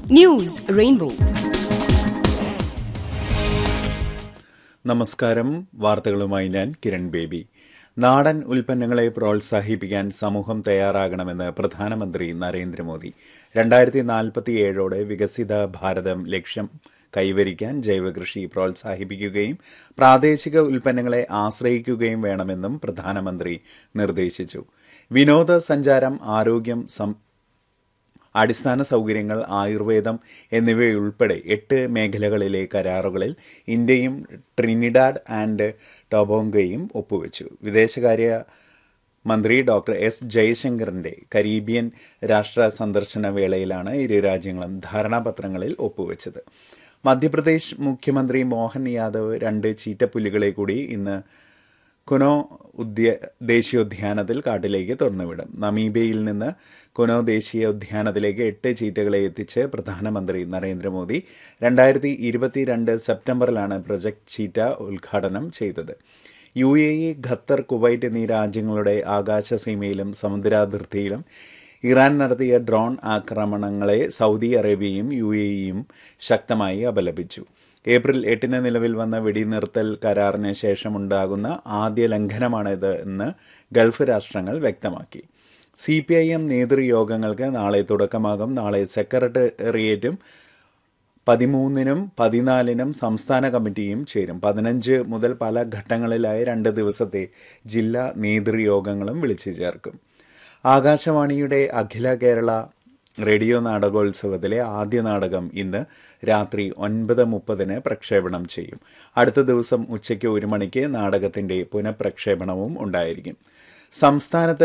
news rainbow നമസ്കാരം വാർത്തകളുമായി ഞാൻ കിരൺ ബേബി നാടൻ ഉൽപ്പന്നങ്ങളെ പ്രോത്സാഹിപ്പിക്കാൻ സമൂഹം തയ്യാറാകണമെന്ന് പ്രധാനമന്ത്രി നരേന്ദ്രമോദി രണ്ടായിരത്തി നാൽപ്പത്തിയേഴോടെ വികസിത ഭാരതം ലക്ഷ്യം കൈവരിക്കാൻ ജൈവകൃഷി പ്രോത്സാഹിപ്പിക്കുകയും പ്രാദേശിക ഉൽപ്പന്നങ്ങളെ ആശ്രയിക്കുകയും വേണമെന്നും പ്രധാനമന്ത്രി നിർദ്ദേശിച്ചു വിനോദസഞ്ചാരം ആരോഗ്യം സം അടിസ്ഥാന സൗകര്യങ്ങൾ ആയുർവേദം എന്നിവയുൾപ്പെടെ എട്ട് മേഖലകളിലെ കരാറുകളിൽ ഇന്ത്യയും ട്രിനിഡാഡ് ആൻഡ് ടൊബോങ്കയും ഒപ്പുവെച്ചു വിദേശകാര്യ മന്ത്രി ഡോക്ടർ എസ് ജയശങ്കറിന്റെ കരീബിയൻ രാഷ്ട്ര സന്ദർശന വേളയിലാണ് ഇരു രാജ്യങ്ങളും ധാരണാപത്രങ്ങളിൽ ഒപ്പുവെച്ചത് മധ്യപ്രദേശ് മുഖ്യമന്ത്രി മോഹൻ യാദവ് രണ്ട് ചീറ്റപ്പുലികളെ കൂടി ഇന്ന് കുനോ ഉദ്യ ദേശീയോദ്യാനത്തിൽ കാട്ടിലേക്ക് തുറന്നുവിടും നമീബിയയിൽ നിന്ന് കുനോ ദേശീയോദ്യാനത്തിലേക്ക് എട്ട് ചീറ്റകളെ എത്തിച്ച് പ്രധാനമന്ത്രി നരേന്ദ്രമോദി രണ്ടായിരത്തി ഇരുപത്തിരണ്ട് സെപ്റ്റംബറിലാണ് പ്രൊജക്ട് ചീറ്റ ഉദ്ഘാടനം ചെയ്തത് U A E Qatar Kuwait എന്നീ രാജ്യങ്ങളുടെ ആകാശസീമയിലും സമുദ്രാതിർത്തിയിലും ഇറാൻ നടത്തിയ ഡ്രോൺ ആക്രമണങ്ങളെ സൗദി അറേബ്യയും യു എ ഇയും ശക്തമായി അപലപിച്ചു ഏപ്രിൽ എട്ടിന് നിലവിൽ വന്ന വെടിനിർത്തൽ കരാറിന് ശേഷമുണ്ടാകുന്ന ആദ്യ ലംഘനമാണിത് എന്ന് ഗൾഫ് രാഷ്ട്രങ്ങൾ വ്യക്തമാക്കി സി പി ഐ എം നേതൃയോഗങ്ങൾക്ക് നാളെ തുടക്കമാകും നാളെ സെക്രട്ടേറിയറ്റും പതിമൂന്നിനും പതിനാലിനും സംസ്ഥാന കമ്മിറ്റിയും ചേരും പതിനഞ്ച് മുതൽ പല ഘട്ടങ്ങളിലായി രണ്ട് ദിവസത്തെ ജില്ലാ നേതൃയോഗങ്ങളും വിളിച്ചു ചേർക്കും ആകാശവാണിയുടെ അഖില കേരള റേഡിയോ നാടകോത്സവത്തിലെ ആദ്യ നാടകം ഇന്ന് രാത്രി ഒൻപത് മുപ്പതിന് പ്രക്ഷേപണം ചെയ്യും അടുത്ത ദിവസം ഉച്ചയ്ക്ക് ഒരു മണിക്ക് നാടകത്തിന്റെ പുനഃപ്രക്ഷേപണവും ഉണ്ടായിരിക്കും സംസ്ഥാനത്ത്